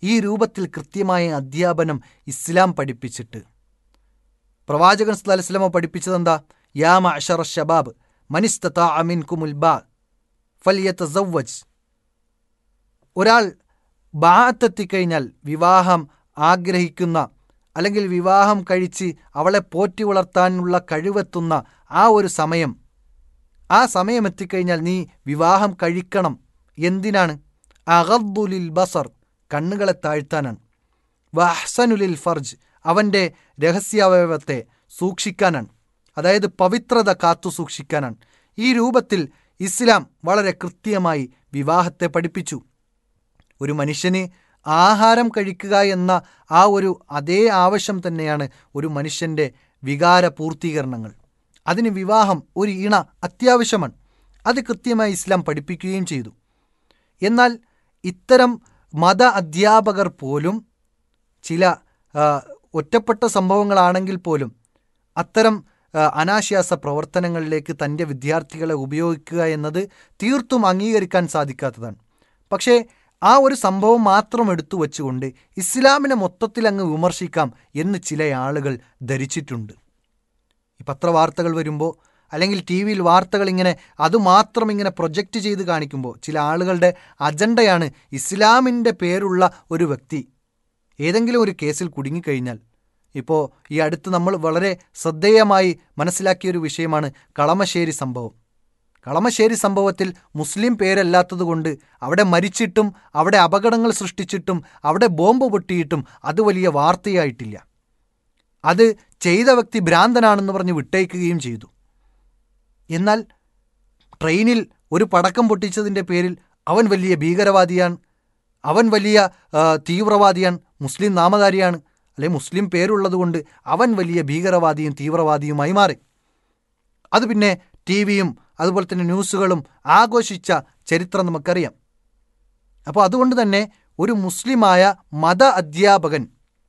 ഈ രൂപത്തിൽ കൃത്യമായ അധ്യാപനം ഇസ്ലാം പഠിപ്പിച്ചിട്ട് പ്രവാചകൻ സ്ഥലസ്ലമ പഠിപ്പിച്ചതെന്താ യാ മഅ്ശറ ഷബാബ് മനിസ്തതാ അമിൻ കുമുൽ ബാ ഫലിയത്തസവ്വജ് ഒരാൾ ബാത്തെത്തിക്കഴിഞ്ഞാൽ വിവാഹം ആഗ്രഹിക്കുന്ന അല്ലെങ്കിൽ വിവാഹം കഴിച്ച് അവളെ പോറ്റി വളർത്താനുള്ള കഴിവെത്തുന്ന ആ ഒരു സമയം ആ സമയം എത്തിക്കഴിഞ്ഞാൽ നീ വിവാഹം കഴിക്കണം എന്തിനാണ് അഗദ്ദുലിൽ ബസർ കണ്ണുകളെ താഴ്ത്താനാണ് വഹ്സനുലിൽ ഫർജ് അവൻ്റെ രഹസ്യാവയവത്തെ സൂക്ഷിക്കാനാണ് അതായത് പവിത്രത കാത്തു സൂക്ഷിക്കാനാണ് ഈ രൂപത്തിൽ ഇസ്ലാം വളരെ കൃത്യമായി വിവാഹത്തെ പഠിപ്പിച്ചു ഒരു മനുഷ്യന് ആഹാരം കഴിക്കുക എന്ന ആ ഒരു അതേ ആവശ്യം തന്നെയാണ് ഒരു മനുഷ്യൻ്റെ വികാര പൂർത്തീകരണങ്ങൾ അതിന് വിവാഹം ഒരു ഇണ അത്യാവശ്യമാണ് അത് കൃത്യമായി ഇസ്ലാം പഠിപ്പിക്കുകയും ചെയ്തു എന്നാൽ ഇത്തരം മത അധ്യാപകർ പോലും ചില ആ, ഒറ്റപ്പെട്ട സംഭവങ്ങളാണെങ്കിൽ പോലും അത്തരം ആ, അനാശ്വാസ പ്രവർത്തനങ്ങളിലേക്ക് തൻ്റെ വിദ്യാർത്ഥികളെ ഉപയോഗിക്കുക എന്നത് തീർത്തും അംഗീകരിക്കാൻ സാധിക്കാത്തതാണ് പക്ഷേ ആ ഒരു സംഭവം മാത്രം എടുത്തു വച്ചുകൊണ്ട് ഇസ്ലാമിനെ മൊത്തത്തിൽ അങ്ങ് വിമർശിക്കാം എന്ന് ചില ആളുകൾ ധരിച്ചിട്ടുണ്ട് ഈ പത്രവാർത്തകൾ വരുമ്പോൾ അല്ലെങ്കിൽ ടി വിയിൽ വാർത്തകൾ ഇങ്ങനെ അതുമാത്രം ഇങ്ങനെ പ്രൊജക്റ്റ് ചെയ്ത് കാണിക്കുമ്പോൾ ചില ആളുകളുടെ അജണ്ടയാണ് ഇസ്ലാമിൻ്റെ പേരുള്ള ഒരു വ്യക്തി ഏതെങ്കിലും ഒരു കേസിൽ കുടുങ്ങിക്കഴിഞ്ഞാൽ ഇപ്പോൾ ഈ അടുത്ത് നമ്മൾ വളരെ ശ്രദ്ധേയമായി മനസ്സിലാക്കിയ ഒരു വിഷയമാണ് കളമശ്ശേരി സംഭവം കളമശ്ശേരി സംഭവത്തിൽ മുസ്ലിം പേരല്ലാത്തതുകൊണ്ട് അവിടെ മരിച്ചിട്ടും അവിടെ അപകടങ്ങൾ സൃഷ്ടിച്ചിട്ടും അവിടെ ബോംബ് പൊട്ടിയിട്ടും അത് വലിയ വാർത്തയായിട്ടില്ല അത് ചെയ്ത വ്യക്തി ഭ്രാന്തനാണെന്ന് പറഞ്ഞ് വിട്ടയക്കുകയും ചെയ്തു എന്നാൽ ട്രെയിനിൽ ഒരു പടക്കം പൊട്ടിച്ചതിൻ്റെ പേരിൽ അവൻ വലിയ ഭീകരവാദിയാണ് അവൻ വലിയ ആ, തീവ്രവാദിയാണ് മുസ്ലിം നാമധാരിയാണ് അല്ലെ മുസ്ലിം പേരുള്ളതുകൊണ്ട് അവൻ വലിയ ഭീകരവാദിയും തീവ്രവാദിയുമായി മാറി അത് പിന്നെ ടി വിയും അതുപോലെ തന്നെ ന്യൂസുകളും ആഘോഷിച്ച ചരിത്രം നമുക്കറിയാം അപ്പോൾ അതുകൊണ്ട് തന്നെ ഒരു മുസ്ലിമായ മത അധ്യാപകൻ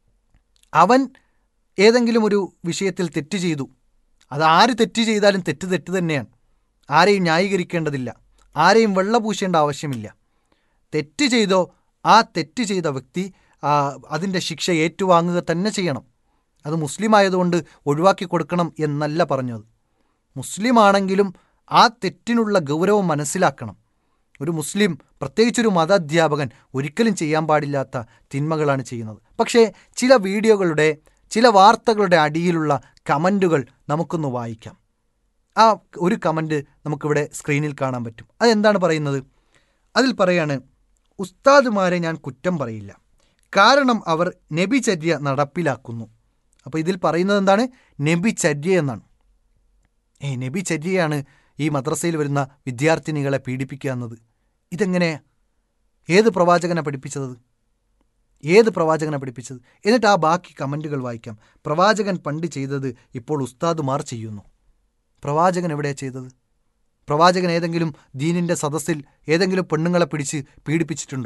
അവൻ ഏതെങ്കിലും ഒരു വിഷയത്തിൽ തെറ്റ് ചെയ്തു അത് ആര് തെറ്റ് ചെയ്താലും തെറ്റ് തെറ്റ് തന്നെയാണ് ആരെയും ന്യായീകരിക്കേണ്ടതില്ല ആരെയും വെള്ളപൂശേണ്ട ആവശ്യമില്ല തെറ്റ് ചെയ്തോ ആ തെറ്റ് ചെയ്ത വ്യക്തി ആ, അതിൻ്റെ ശിക്ഷ ഏറ്റുവാങ്ങുക തന്നെ ചെയ്യണം അത് മുസ്ലിം ആയതുകൊണ്ട് ഒഴിവാക്കി കൊടുക്കണം എന്നല്ല പറഞ്ഞത് മുസ്ലിം ആണെങ്കിലും ആ തെറ്റിനുള്ള ഗൗരവം മനസ്സിലാക്കണം ഒരു മുസ്ലിം പ്രത്യേകിച്ചൊരു മതാധ്യാപകൻ ഒരിക്കലും ചെയ്യാൻ പാടില്ലാത്ത തിന്മകളാണ് ചെയ്യുന്നത് പക്ഷേ ചില വീഡിയോകളുടെ ചില വാർത്തകളുടെ അടിയിലുള്ള കമൻറ്റുകൾ നമുക്കൊന്ന് വായിക്കാം ആ ഒരു കമൻറ്റ് നമുക്കിവിടെ സ്ക്രീനിൽ കാണാൻ പറ്റും അതെന്താണ് പറയുന്നത് അതിൽ പറയാണ് ഉസ്താദുമാരെ ഞാൻ കുറ്റം പറയില്ല കാരണം അവർ നബിചര്യ നടപ്പിലാക്കുന്നു അപ്പോൾ ഇതിൽ പറയുന്നത് എന്താണ് നബിചര്യ എന്നാണ് ഏ നബിചര്യയാണ് ഈ മദ്രസയിൽ വരുന്ന വിദ്യാർത്ഥിനികളെ പീഡിപ്പിക്കുക എന്നത് ഇതെങ്ങനെ ഏത് പ്രവാചകനെ പഠിപ്പിച്ചത് ഏത് പ്രവാചകനെ പഠിപ്പിച്ചത് എന്നിട്ട് ആ ബാക്കി കമൻറ്റുകൾ വായിക്കാം പ്രവാചകൻ പണ്ട് ചെയ്തത് ഇപ്പോൾ ഉസ്താദുമാർ ചെയ്യുന്നു പ്രവാചകൻ എവിടെയാണ് ചെയ്തത് പ്രവാചകൻ ഏതെങ്കിലും ദീനിൻ്റെ സദസ്സിൽ ഏതെങ്കിലും പെണ്ണുങ്ങളെ പിടിച്ച് പീഡിപ്പിച്ചിട്ടുണ്ടോ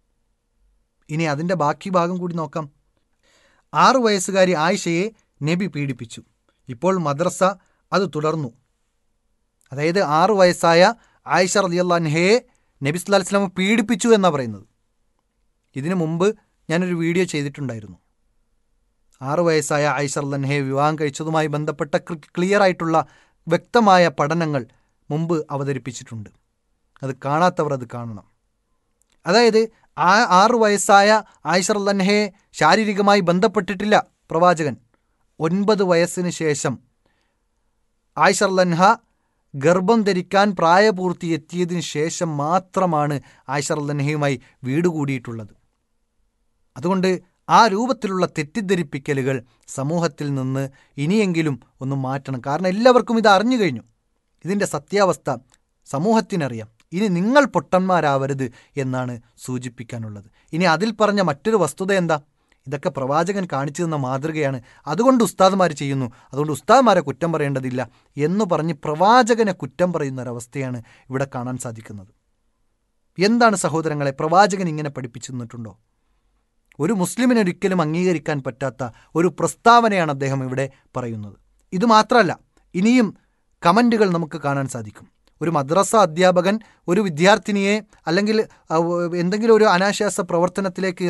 ഇനി അതിൻ്റെ ബാക്കി ഭാഗം കൂടി നോക്കാം ആറു വയസ്സുകാരി ആയിഷയെ നബി പീഡിപ്പിച്ചു ഇപ്പോൾ മദ്രസ അത് തുടർന്നു അതായത് ആറു വയസ്സായ ആയിഷ റലിയല്ലാൻഹയെ നബി സ്വല്ലാ വസ്ലാം പീഡിപ്പിച്ചു എന്നാണ് പറയുന്നത് ഇതിനു മുമ്പ് ഞാനൊരു വീഡിയോ ചെയ്തിട്ടുണ്ടായിരുന്നു ആറു വയസ്സായ ആയിഷ റല്ലൻഹയെ വിവാഹം കഴിച്ചതുമായി ബന്ധപ്പെട്ട ക്രി- ക്ലിയർ ആയിട്ടുള്ള വ്യക്തമായ പഠനങ്ങൾ മുമ്പ് അവതരിപ്പിച്ചിട്ടുണ്ട് അത് കാണാത്തവർ അത് കാണണം അതായത് ആ ആറു വയസ്സായ ആയിഷ റല്ലൻഹയെ ശാരീരികമായി ബന്ധപ്പെട്ടിട്ടില്ല പ്രവാചകൻ ഒൻപത് വയസ്സിന് ശേഷം ആയിഷ റല്ലൻഹ ഗർഭം ധരിക്കാൻ പ്രായപൂർത്തി എത്തിയതിന് ശേഷം മാത്രമാണ് ആയിഷ റല്ലൻഹയുമായി വീട് കൂടിയിട്ടുള്ളത് അതുകൊണ്ട് ആ രൂപത്തിലുള്ള തെറ്റിദ്ധരിപ്പിക്കലുകൾ സമൂഹത്തിൽ നിന്ന് ഇനിയെങ്കിലും ഒന്ന് മാറ്റണം കാരണം എല്ലാവർക്കും ഇത് അറിഞ്ഞു കഴിഞ്ഞു ഇതിൻ്റെ സത്യാവസ്ഥ സമൂഹത്തിനറിയാം ഇനി നിങ്ങൾ പൊട്ടന്മാരാവരുത് എന്നാണ് സൂചിപ്പിക്കാനുള്ളത് ഇനി അതിൽ പറഞ്ഞ മറ്റൊരു വസ്തുത എന്താ ഇതൊക്കെ പ്രവാചകൻ കാണിച്ചു തന്ന മാതൃകയാണ് അതുകൊണ്ട് ഉസ്താദ്മാർ ചെയ്യുന്നു അതുകൊണ്ട് ഉസ്താദ്മാരെ കുറ്റം പറയേണ്ടതില്ല എന്ന് പറഞ്ഞ് പ്രവാചകനെ കുറ്റം പറയുന്ന ഒരവസ്ഥയാണ് ഇവിടെ കാണാൻ സാധിക്കുന്നത് എന്താണ് സഹോദരങ്ങളെ പ്രവാചകൻ ഇങ്ങനെ പഠിപ്പിച്ചു തന്നിട്ടുണ്ടോ ഒരു മുസ്ലിമിന് ഒരിക്കലും അംഗീകരിക്കാൻ പറ്റാത്ത ഒരു പ്രസ്താവനയാണ് അദ്ദേഹം ഇവിടെ പറയുന്നത് ഇത് മാത്രമല്ല ഇനിയും കമൻറ്റുകൾ നമുക്ക് കാണാൻ സാധിക്കും ഒരു മദ്രസ അധ്യാപകൻ ഒരു വിദ്യാർത്ഥിനിയെ അല്ലെങ്കിൽ അഹ്, എന്തെങ്കിലും ഒരു അനാശാസ പ്രവർത്തനത്തിലേക്ക്